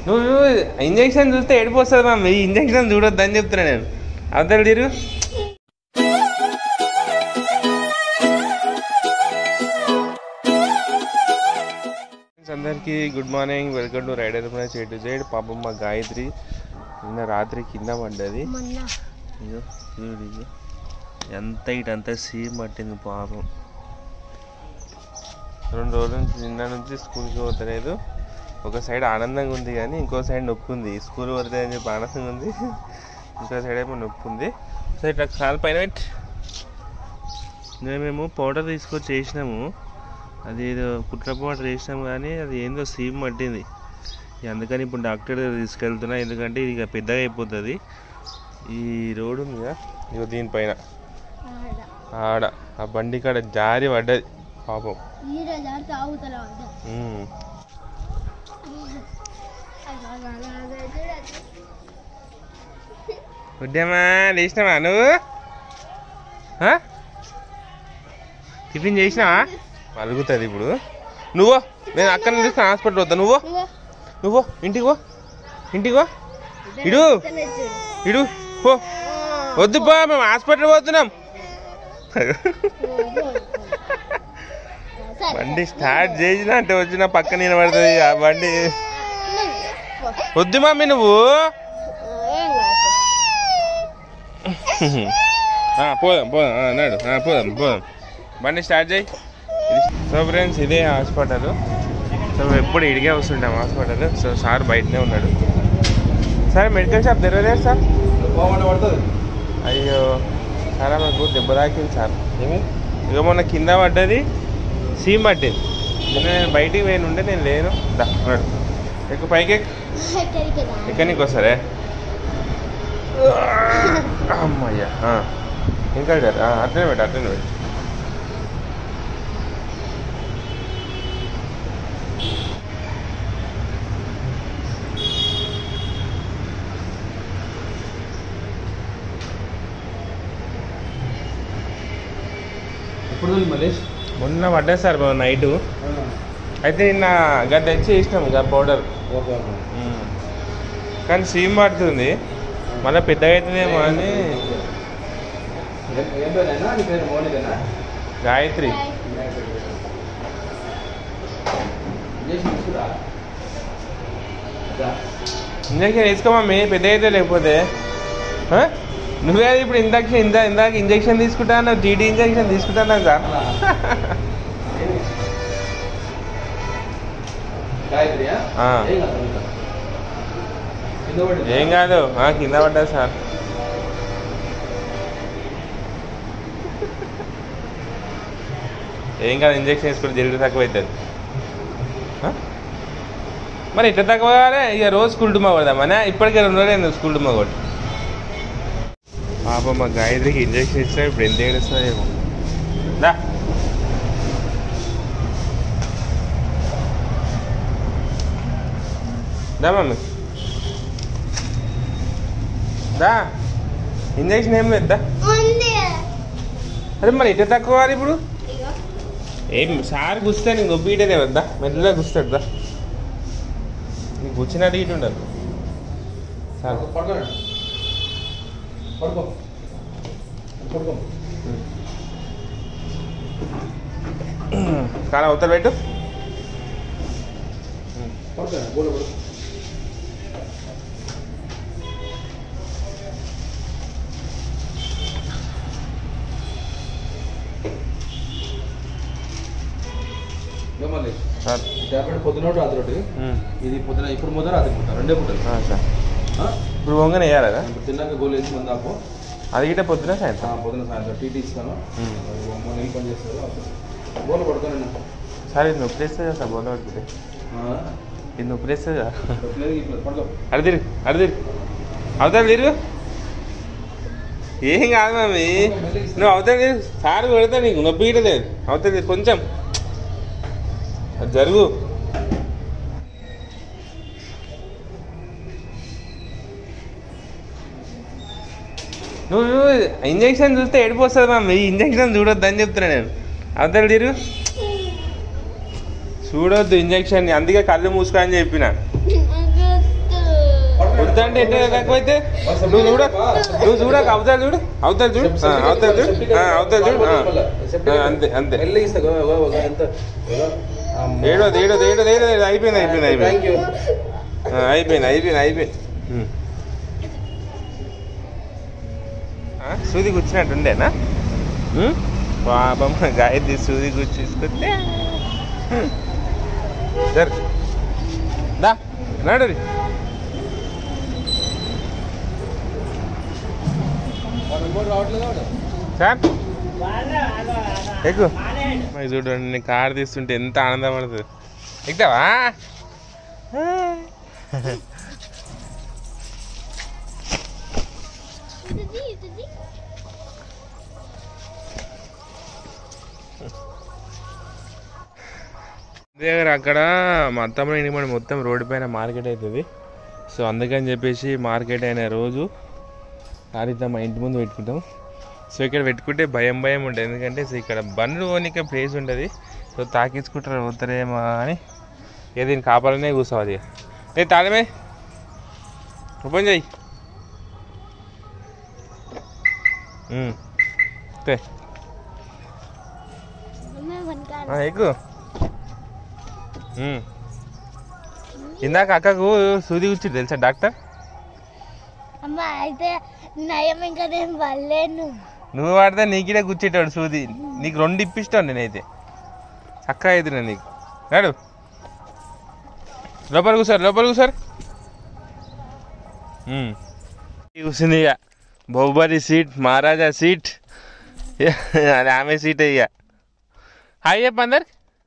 నువ్వు ఇంజక్షన్ చూస్తే ఏడిపోస్తుంది మమ్మీ ఈ ఇంజక్షన్ చూడొద్దు అని చెప్తున్నా నేను అవతల తిరుగు Friends, అందరికీ good morning welcome to rider A to Z పాపం మా గాయత్రి నిన్న రాత్రి కింద పడ్డది మొన్న ఇగో చూడు ఇగో ఎంత ఇటంతా సీమ్ పట్టింది పాపం రెండు రోజుల నుంచి నిన్న నుంచి స్కూల్కి పోతలేదు ఒక సైడ్ ఆనందంగా ఉంది కానీ ఇంకో సైడ్ నొప్పి ఉంది స్కూల్ పోతే అని చెప్పి ఆనందంగా ఉంది ఇంకో సైడ్ ఏమో నొప్పి ఉంది సో ఇట్లా కాలు పైన పెట్టి నేను మేము పౌడర్ తీసుకొచ్చి వేసినాము అది ఏదో కుట్ర పౌడర్ వేసినాము కానీ అది ఏందో సీమ్ పట్టింది ఇక అందుకని ఇప్పుడు డాక్టర్ దగ్గర తీసుకెళ్తున్నా ఎందుకంటే ఇది ఇక పెద్దగా అయిపోతుంది ఈ రోడ్డు ఉంది కదా ఇగో దీనిపైన ఆడ ఆడ ఆ బండి కాడ జారి పడ్డది పాపం ఈడ జారితే ఆగుతల వద్ద ఉమ్. ఉద్యమా లేచినావా నువ్వు ఆ? టిఫిన్ చేసినావా అలుగుతుంది ఇప్పుడు నువ్వు నేను అక్కడ నుంచి హాస్పిటల్ వద్దా నువ్వు నువ్వు ఇంటికి పో ఇంటికి పో ఇడు ఇడు పో వద్దు పో మేము హాస్పిటల్ పోతున్నాం బండి స్టార్ట్ చేసినా అంటే వచ్చిన పక్కన నిలబడుతుంది ఆ బండి వద్దు మమ్మీ నువ్వు ఆ, పోదాం పోదాం ఆ, నడు ఆ, పోదాం పోదాం బండి స్టార్ట్ చేయి సో ఫ్రెండ్స్ ఇదే హాస్పిటల్ సో ఎప్పుడు ఇడిగే వస్తుంటాం హాస్పిటల్ సో సార్ బయటనే ఉన్నాడు సార్ మెడికల్ షాప్ తెరవలేదు సార్ అయ్యో సార్ మాకు దెబ్బ తాకింది సార్ ఏమి ఇక మొన్న కింద పడ్డది సీమ్ పట్టింది నిన్న నేను బయటికి పోయిన ఉంటే నేను లేను దా నడు. ఎక్కువ పైకి ఎక్కు. ఎక్కడి నీకు వస్తారే అమ్మయ్యా ఆ. ఇంకా పెట్టారు. ఆ, అట్లనే పెట్టు అట్లనే పెట్టు ఎప్పుడు తోలి మలేష్ మొన్న పడ్డది సార్ నైట్ అయితే నిన్న గది తెచ్చి ఇష్టం ఇక పౌడర్ ఓకే ఓకే కానీ సీమ్ పడుతుంది మళ్ళీ పెద్దగా అవుతుందేమో అని ఏం- ఏం పేరైనా నీ పేరు మౌనికనా గాయత్రి ఇంజక్షన్ తీసుకురా దా. ఇంజక్షన్ వేసుకోమమ్మీ పెద్ద అయితే లేకపోతే ఆ? నువ్వే అది ఇప్పుడు ఇందాక ఇందా ఇందాక ఇంజక్షన్ తీసుకుంటాను జీడీ ఇంజక్షన్ తీసుకుంటాను సార్ అలా. గాయత్రియా ఆ. ఏం కాదు ఇంకా. కింద పడిందా? ఏం కాదు ఆ, కింద పడ్డా సార్ ఏం కాదు ఇంజక్షన్ వేసుకుంటే జరిగి తక్కువ అవుతుంది ఆ? మరి ఇట్లా తక్కువ కావాలి ఇక రోజు స్కూల్ డుమ్మా కొడదామనే ఇప్పటికే రెండు రోజులు అయింది స్కూల్ డుమ్మా కొట్టి పాప మా గాయత్రికి ఇంజక్షన్ ఇచ్చినా ఇప్పుడు ఎంత ఏడుస్తుందేమో దా దా మమ్మీ దా ఇంజక్షన్ ఏం లేదు దా అరే మరి ఇట్లా తక్కువ కావాలి ఇప్పుడు ఏం సార్ కూర్చుంటే నీకు నొప్పి ఇటనే వద్దా మెల్లగా కూర్చుంటాడు దా నీకు కూర్చున్నట్టు ఇటు ఉండదు సార్ పడుకోండి. పడుకో పడుకో కాలం అవతల పెట్టు పడుకో గోడ పడుకో ఇగో మల్లేష్ సార్ ఈ టాబ్లెట్ పొద్దున ఒకటి, రాత్రి ఒకటి ఉమ్. ఇది పొద్దున ఇప్పుడు మొదలు రాత్రి పూట రెండే పూటలు ఆ, సార్ ఆ? ఇప్పుడు వంగనే వేయాలి ఇప్పుడు తిన్నాక గోలు వేసి మంది ఆపు అది గిట్ట పొద్దున ఆ, సాయంత్రం పొద్దున సాయంత్రం టీటీ ఇస్తాను ఉమ్. అమ్మ నీళ్ళు పని చేస్తారు గోలు పడుకోనండి సార్ ఇది నొప్పి వేస్తుంది కదా సార్ బోధ పడుతుంది ఇది నొప్పి వేస్తుంది కదా పడుకో అడు తిరుగు అడు తిరుగు అవతల తిరుగు ఏం కాదు మమ్మీ నువ్వు అవతల తిరుగు సార్ కొడతా నీకు నొప్పి గిట్టలేదు అవతల తిరుగు కొంచెం అది జరుగు నువ్వు ఇంజక్షన్ చూస్తే ఏడిపోస్తుంది మమ్మీ ఈ ఇంజక్షన్ చూడొద్దు అని చెప్తున్నా నేను అవతల తిరుగు చూడొద్దు ఇంజక్షన్ అందుకే కళ్ళు మూసుకో అని చెప్పిన గుర్తా అంటే ఎట్లా తక్కువైతే నువ్వు చూడ నువ్వు చూడక అవతల చూడు అవతల చూడు ఆ, అవతల చూడు ఆ, అవతల చూడు ఆ. ఆ, అంతే అంతే మెల్లగా ఇస్తా గో, గో, గో, ఎంత గో. అమ్మో. ఏడోది ఏడోది ఏడోది ఏడోది అయిపోయింది అయిపోయింది అయిపోయింది థ్యాంక్ యూ ఆ, అయిపోయింది అయిపోయింది అయిపోయింది ఉమ్. ఆ, సూది కూర్చున్నట్టుండేనా ఉమ్? పాపం గాయత్రి సూది కూర్చుకుంటే సరే దా నడు రావట్లేదు సార్ ఎక్కువ మాకు చూడండి నేను కార్ తీస్తుంటే ఎంత ఆనందం పడుతుంది ఎక్కుతావా ఇది ఇది దగ్గర అక్కడ మా అత్తమ్మ ఇంటికి మనం మొత్తం రోడ్డు పైన మార్కెట్ అవుతుంది సో అందుకని చెప్పేసి మార్కెట్ అయిన రోజు కారిత మా ఇంటి ముందు పెట్టుకుంటాం సో ఇక్కడ పెట్టుకుంటే భయం భయం ఉంటుంది ఎందుకంటే సో ఇక్కడ బండ్లు పోనీకే ప్లేస్ ఉంటుంది సో తాకించుకుంటారు పోతారేమో అని ఇక దీన్ని కాపాలనే కూర్చోవాలి ఇక. ఏ తాళమే ఓపెన్ చెయ్యి ఉమ్. తే. మేము వెనకాల ఆ, ఎక్కు ఉమ్. ఇందాక అక్కకు సూది కూర్చుంది తెలుసా డాక్టర్ అమ్మ అయితే నయం ఇంకా నేను వల్లేను నువ్వు వాడితే నీకిడే కూర్చేటాడు సూది నీకు రెండు ఇప్పిస్తాను నేనైతే చక్కగా అవుతున్నా నీకు నాడు లోపల కూర్చోరు లోపల కూర్చోరు ఉమ్. ఈ కూర్చుంది ఇక బొబ్బరి సీట్ మహారాజా సీట్ అది ఆమె సీట్ ఇక హాయ్ చెప్ప అందరు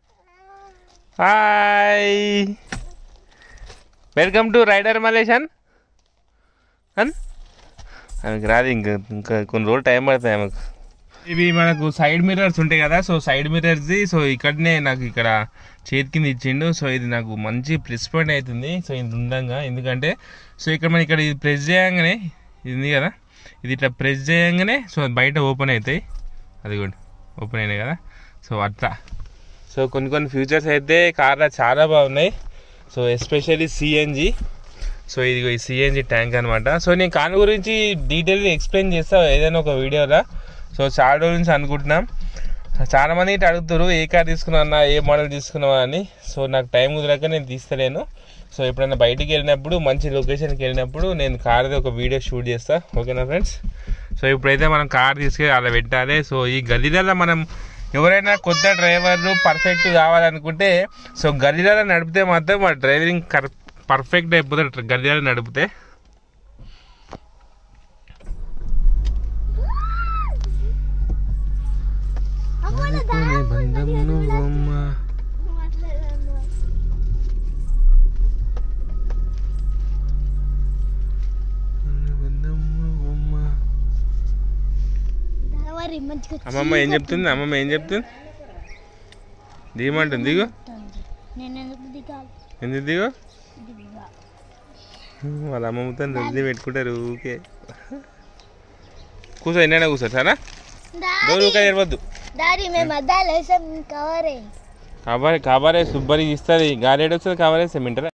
హాయ్ వెల్కమ్ టు రైడర్ మలేషన్ అన్ ఆమెకు రాదు ఇంకా ఇంకా కొన్ని రోజులు టైం పడుతుంది ఆమెకు ఇవి మనకు సైడ్ మిర్రర్స్ ఉంటాయి కదా సో సైడ్ మిర్రర్స్ది సో ఇక్కడనే నాకు ఇక్కడ చేతి కింద ఇచ్చిండు సో ఇది నాకు మంచి ప్లస్ పాయింట్ అవుతుంది సో ఇది ఉండంగా ఎందుకంటే సో ఇక్కడ మనం ఇక్కడ ఇది ప్రెస్ చేయగానే ఇది ఉంది కదా ఇది ఇట్లా ప్రెస్ చేయగానే సో అది బయట ఓపెన్ అవుతాయి అది కూడా ఓపెన్ అయినాయి కదా సో అట్లా సో కొన్ని కొన్ని ఫ్యూచర్స్ అయితే కార్లో చాలా బాగున్నాయి సో ఎస్పెషల్లీ సిఎన్జి సో ఇది ఈ సిఎన్జి ట్యాంక్ అనమాట సో నేను కార్ గురించి డీటెయిల్గా ఎక్స్ప్లెయిన్ చేస్తా ఏదైనా ఒక వీడియోలో సో చాలా రోజుల నుంచి అనుకుంటున్నాం చాలా మంది ఇటు అడుగుతారు ఏ కార్ తీసుకున్నా ఏ మోడల్ తీసుకున్నావా అని సో నాకు టైం కుదరక నేను తీస్తలేను సో ఎప్పుడైనా బయటికి వెళ్ళినప్పుడు మంచి లొకేషన్కి వెళ్ళినప్పుడు నేను కార్ది ఒక వీడియో షూట్ చేస్తా ఓకేనా ఫ్రెండ్స్ సో ఇప్పుడైతే మనం కార్ తీసుకెళ్ళి అలా పెట్టాలి సో ఈ గలీలలో మనం ఎవరైనా కొత్త డ్రైవర్లు పర్ఫెక్ట్ కావాలనుకుంటే సో గలీలలో నడిపితే మాత్రం మా డ్రైవింగ్ కర్ పర్ఫెక్ట్ అయిపోతుంది గలీలలో నడిపితే అమ్మ నా దారం బంధం నువ్వమ్మా మాట్లాడాను. బంధం నువ్వమ్మా దారి మంచిగా అమ్మమ్మ ఏం చెప్తుంది అమ్మమ్మ ఏం చెప్తుంది దిగమంటుంది దిగు చీకుతుంది. నేను ఎందుకు దిగాలి ఎందుకు దిగు దిగా వాళ్ళ అమ్మమ్మతో రెడ్డి పెట్టుకుంటారు ఊకే కూర్చో ఎన్నైనా కూర్చో సరే డోర్ ఊకే తెరవద్దు దారి మేము అద్దాలు వేసాం కవరే కబరే కబరే సుబ్బరి ఇస్తుంది గాలి వస్తుంది కవర్ వేస్తే మింటారా